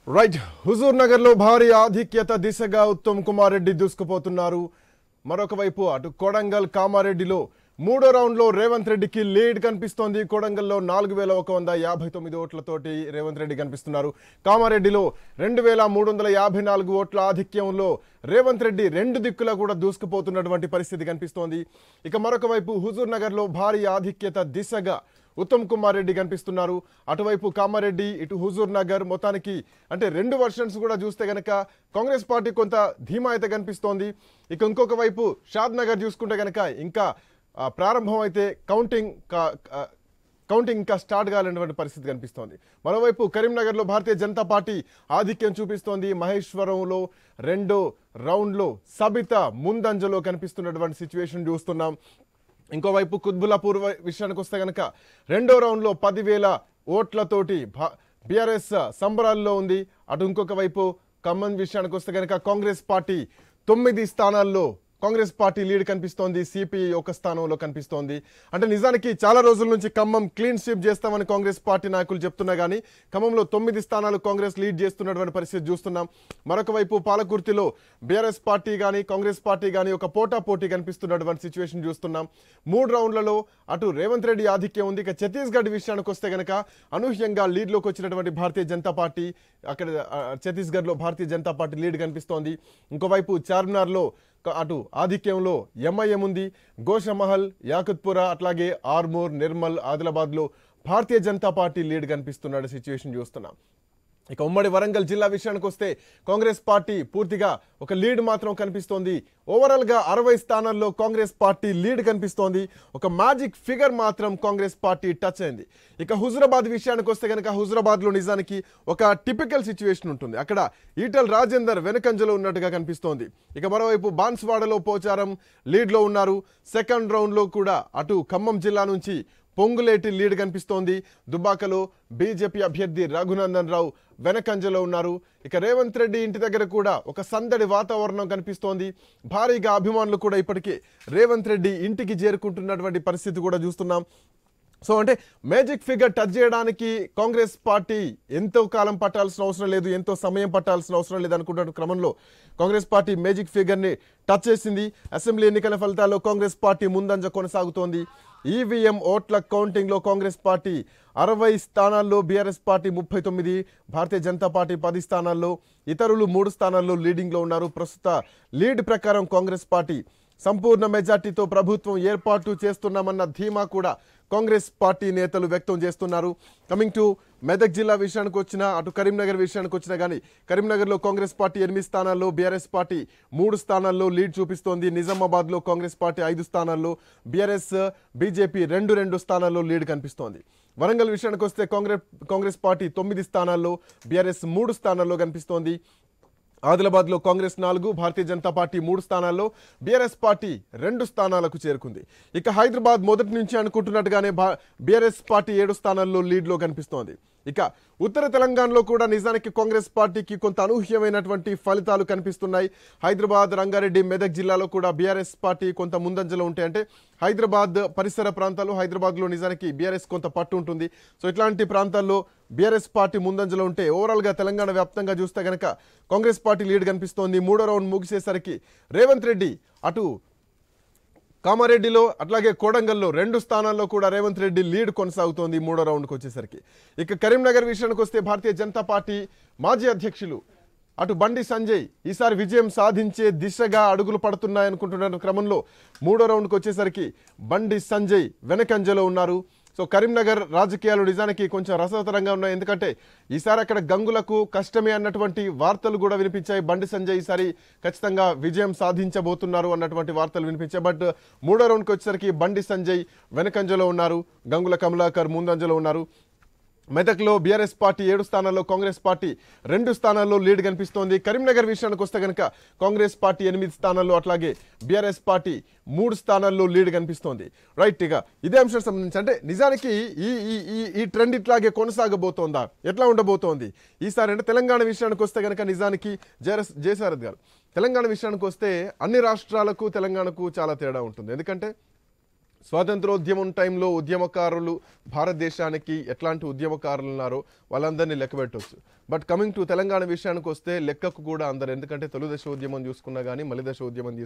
right Huzur Nagar లో భారీ ఆధిక్యత దిశగా ఉత్తమ్ కుమార్ రెడ్డి దూసుకుపోతున్నారు మరొక వైపు అటు కొడంగల్ కామారెడ్డిలో మూడో రౌండ్ లో రేవంత్ రెడ్డికి లీడ్ కనిపిస్తోంది కొడంగల్లో నాలుగు వేల ఒక వంద యాభై తొమ్మిది ఓట్లతోటి రేవంత్ రెడ్డి కనిపిస్తున్నారు కామారెడ్డిలో రెండు వేల మూడు వందల యాభై నాలుగు ఓట్ల ఆధిక్యంలో రేవంత్ రెడ్డి రెండు దిక్కులా కూడా దూసుకుపోతున్నటువంటి పరిస్థితి కనిపిస్తోంది ఇక మరొక వైపు హుజూర్ నగర్ లో భారీ ఆధిక్యత దిశగా ఉత్తమ్ కుమార్ రెడ్డి కనిపిస్తున్నారు అటువైపు కామారెడ్డి ఇటు హుజూర్ నగర్ మొత్తానికి అంటే రెండు వర్షన్స్ కూడా చూస్తే గనక కాంగ్రెస్ పార్టీ కొంత ధీమా అయితే కనిపిస్తోంది ఇక ఇంకొక వైపు షాద్ నగర్ చూసుకుంటే గనక ఇంకా ఆ, ప్రారంభం అయితే కౌంటింగ్ కా- ఆ, కౌంటింగ్ ఇంకా స్టార్ట్ కాలేనటువంటి పరిస్థితి కనిపిస్తోంది మరోవైపు కరీంనగర్లో భారతీయ జనతా పార్టీ ఆధిక్యం చూపిస్తోంది మహేశ్వరంలో రెండో రౌండ్లో సబిత ముందంజలో కనిపిస్తున్నటువంటి సిచ్యువేషన్ చూస్తున్నాం ఇంకోవైపు కుత్బులాపూర్ వై- విషయానికి వస్తే గనక రెండో రౌండ్లో పదివేల ఓట్లతోటి బీఆర్ఎస్ సంబరాల్లో ఉంది అటు ఇంకొక వైపు ఖమ్మం విషయానికి వస్తే గనక కాంగ్రెస్ పార్టీ తొమ్మిది స్థానాల్లో కాంగ్రెస్ పార్టీ లీడ్ కనిపిస్తోంది సిపిఐ ఒక స్థానంలో కనిపిస్తోంది అంటే నిజానికి చాలా రోజుల నుంచి ఖమ్మం క్లీన్ స్వీప్ చేస్తామని కాంగ్రెస్ పార్టీ నాయకులు చెప్తున్నా కానీ ఖమ్మంలో తొమ్మిది స్థానాలు కాంగ్రెస్ లీడ్ చేస్తున్నటువంటి పరిస్థితి చూస్తున్నాం మరొక వైపు పాలకుర్తిలో బీఆర్ఎస్ పార్టీ కానీ కాంగ్రెస్ పార్టీ కానీ ఒక పోటా పోటీ కనిపిస్తున్నటువంటి సిచ్యువేషన్ చూస్తున్నాం మూడు రౌండ్లలో అటు రేవంత్ రెడ్డి ఆధిక్యం ఉంది ఇక ఛత్తీస్గఢ్ విషయానికి వస్తే గనక అనూహ్యంగా లీడ్లోకి వచ్చినటువంటి భారతీయ జనతా పార్టీ అక్కడ ఆ, ఛత్తీస్గఢ్లో భారతీయ జనతా పార్టీ లీడ్ కనిపిస్తోంది ఇంకోవైపు చార్మినార్లో క- అటు ఆధిక్యంలో ఎంఐఎం ఉంది గోషమహల్ యాకుత్పుర అట్లాగే ఆర్మూర్ నిర్మల్ ఆదిలాబాద్లో భారతీయ జనతా పార్టీ లీడ్ కనిపిస్తున్న సిచ్యువేషన్ చూస్తున్నాం ఇక ఉమ్మడి వరంగల్ జిల్లా విషయానికి వస్తే కాంగ్రెస్ పార్టీ పూర్తిగా ఒక లీడ్ మాత్రం కనిపిస్తోంది ఓవరాల్ గా అరవై స్థానాల్లో కాంగ్రెస్ పార్టీ లీడ్ కనిపిస్తోంది ఒక మ్యాజిక్ ఫిగర్ మాత్రం కాంగ్రెస్ పార్టీ టచ్ అయింది ఇక హుజురాబాద్ విషయానికి వస్తే కనుక హుజురాబాద్ లో నిజానికి ఒక టిపికల్ సిచ్యువేషన్ ఉంటుంది అక్కడ ఈటల్ రాజేందర్ వెనకంజలో ఉన్నట్టుగా కనిపిస్తోంది ఇక మరోవైపు బాన్స్వాడలో పోచారం లీడ్ లో ఉన్నారు సెకండ్ రౌండ్ లో కూడా అటు ఖమ్మం జిల్లా నుంచి పొంగులేటి లీడ్ కనిపిస్తోంది దుబ్బాకలో బీజేపీ అభ్యర్థి రఘునందన్ రావు వెనకంజలో ఉన్నారు ఇక రేవంత్ రెడ్డి ఇంటి దగ్గర కూడా ఒక సందడి వాతావరణం కనిపిస్తోంది భారీగా అభిమానులు కూడా ఇప్పటికే రేవంత్ రెడ్డి ఇంటికి చేరుకుంటున్నటువంటి పరిస్థితి కూడా చూస్తున్నాం సో అంటే మేజిక్ ఫిగర్ టచ్ చేయడానికి కాంగ్రెస్ పార్టీ ఎంతో కాలం పట్టాల్సిన అవసరం లేదు ఎంతో సమయం పట్టాల్సిన అవసరం లేదు అనుకుంటున్న క్రమంలో కాంగ్రెస్ పార్టీ మేజిక్ ఫిగర్ ని టచ్ చేసింది అసెంబ్లీ ఎన్నికల ఫలితాల్లో కాంగ్రెస్ పార్టీ ముందంజ కొనసాగుతోంది ఈవీఎం ఓట్ల కౌంటింగ్ లో కాంగ్రెస్ పార్టీ అరవై స్థానాల్లో బీఆర్ఎస్ పార్టీ ముప్పై తొమ్మిది భారతీయ జనతా పార్టీ పది స్థానాల్లో ఇతరులు మూడు స్థానాల్లో లీడింగ్ లో ఉన్నారు ప్రస్తుత లీడ్ ప్రకారం కాంగ్రెస్ పార్టీ సంపూర్ణ మెజార్టీతో ప్రభుత్వం ఏర్పాటు చేస్తున్నామన్న ధీమా కూడా కాంగ్రెస్ పార్టీ నేతలు వ్యక్తం చేస్తున్నారు కమింగ్ టు మెదక్ జిల్లా విషయానికి వచ్చిన అటు కరీంనగర్ విషయానికి వచ్చినా కానీ కరీంనగర్లో కాంగ్రెస్ పార్టీ ఎనిమిది స్థానాల్లో బీఆర్ఎస్ పార్టీ మూడు స్థానాల్లో లీడ్ చూపిస్తోంది నిజామాబాద్లో కాంగ్రెస్ పార్టీ ఐదు స్థానాల్లో బీఆర్ఎస్ బీజేపీ రెండు రెండు స్థానాల్లో లీడ్ కనిపిస్తోంది వరంగల్ విషయానికి వస్తే కాంగ్రెస్ కాంగ్రెస్ పార్టీ తొమ్మిది స్థానాల్లో బీఆర్ఎస్ మూడు స్థానాల్లో కనిపిస్తోంది ఆదిలాబాద్ లో కాంగ్రెస్ నాలుగు భారతీయ జనతా పార్టీ మూడు స్థానాల్లో బీఆర్ఎస్ పార్టీ రెండు స్థానాలకు చేరుకుంది ఇక హైదరాబాద్ మొదటి నుంచి అనుకుంటున్నట్టుగానే బీఆర్ఎస్ పార్టీ ఏడు స్థానాల్లో లీడ్ లో కనిపిస్తోంది ఇక ఉత్తర తెలంగాణలో కూడా నిజానికి కాంగ్రెస్ పార్టీకి కొంత అనూహ్యమైనటువంటి ఫలితాలు కనిపిస్తున్నాయి హైదరాబాద్ రంగారెడ్డి మెదక్ జిల్లాలో కూడా బీఆర్ఎస్ పార్టీ కొంత ముందంజలో ఉంటాయి అంటే హైదరాబాద్ పరిసర ప్రాంతాలు హైదరాబాద్లో నిజానికి బీఆర్ఎస్ కొంత పట్టు ఉంటుంది సో ఇట్లాంటి ప్రాంతాల్లో బీఆర్ఎస్ పార్టీ ముందంజలో ఉంటే ఓవరాల్గా తెలంగాణ వ్యాప్తంగా చూస్తే గనక కాంగ్రెస్ పార్టీ లీడ్ కనిపిస్తోంది మూడో రౌండ్ ముగిసేసరికి రేవంత్ రెడ్డి అటు కామారెడ్డిలో అట్లాగే కోడంగల్లో రెండు స్థానాల్లో కూడా రేవంత్ రెడ్డి లీడ్ కొనసాగుతోంది మూడో రౌండ్కి వచ్చేసరికి ఇక కరీంనగర్ విషయానికి వస్తే భారతీయ జనతా పార్టీ మాజీ అధ్యక్షులు అటు బండి సంజయ్ ఈసారి విజయం సాధించే దిశగా అడుగులు పడుతున్నాయనుకుంటున్న క్రమంలో మూడో రౌండ్కి వచ్చేసరికి బండి సంజయ్ వెనకంజలో ఉన్నారు సో కరీంనగర్ రాజకీయాలు నిజానికి కొంచెం రసవతరంగా ఉన్నాయి ఎందుకంటే ఈసారి అక్కడ గంగులకు కష్టమే అన్నటువంటి వార్తలు కూడా వినిపించాయి బండి సంజయ్ ఈసారి ఖచ్చితంగా విజయం సాధించబోతున్నారు అన్నటువంటి వార్తలు వినిపించాయి బట్ మూడో రౌండ్కి వచ్చేసరికి బండి సంజయ్ వెనకంజలో ఉన్నారు గంగుల కమలాకర్ ముందంజలో ఉన్నారు మెదక్లో బీఆర్ఎస్ పార్టీ ఏడు స్థానాల్లో కాంగ్రెస్ పార్టీ రెండు స్థానాల్లో లీడ్ కనిపిస్తోంది కరీంనగర్ విషయానికి వస్తే కనుక కాంగ్రెస్ పార్టీ ఎనిమిది స్థానాల్లో అట్లాగే బీఆర్ఎస్ పార్టీ మూడు స్థానాల్లో లీడ్ కనిపిస్తోంది రైట్ ఇక ఇదే అంశం సంబంధించి అంటే నిజానికి ఈ ఈ ఈ ఈ ట్రెండ్ ఇట్లాగే కొనసాగబోతోందా ఎట్లా ఉండబోతోంది ఈసారి అంటే తెలంగాణ విషయానికి వస్తే కనుక నిజానికి జయరస్ జయసారథ్ గారు తెలంగాణ విషయానికి వస్తే అన్ని రాష్ట్రాలకు తెలంగాణకు చాలా తేడా ఉంటుంది ఎందుకంటే స్వాతంత్రోద్యమం టైంలో ఉద్యమకారులు భారతదేశానికి ఎట్లాంటి ఉద్యమకారులు ఉన్నారో వాళ్ళందరినీ లెక్క పెట్టవచ్చు బట్ కమింగ్ టు తెలంగాణ విషయానికి వస్తే లెక్కకు కూడా అందరు ఎందుకంటే తొలి దశ ఉద్యమం చూసుకున్నా కానీ మలి దశ ఉద్యమం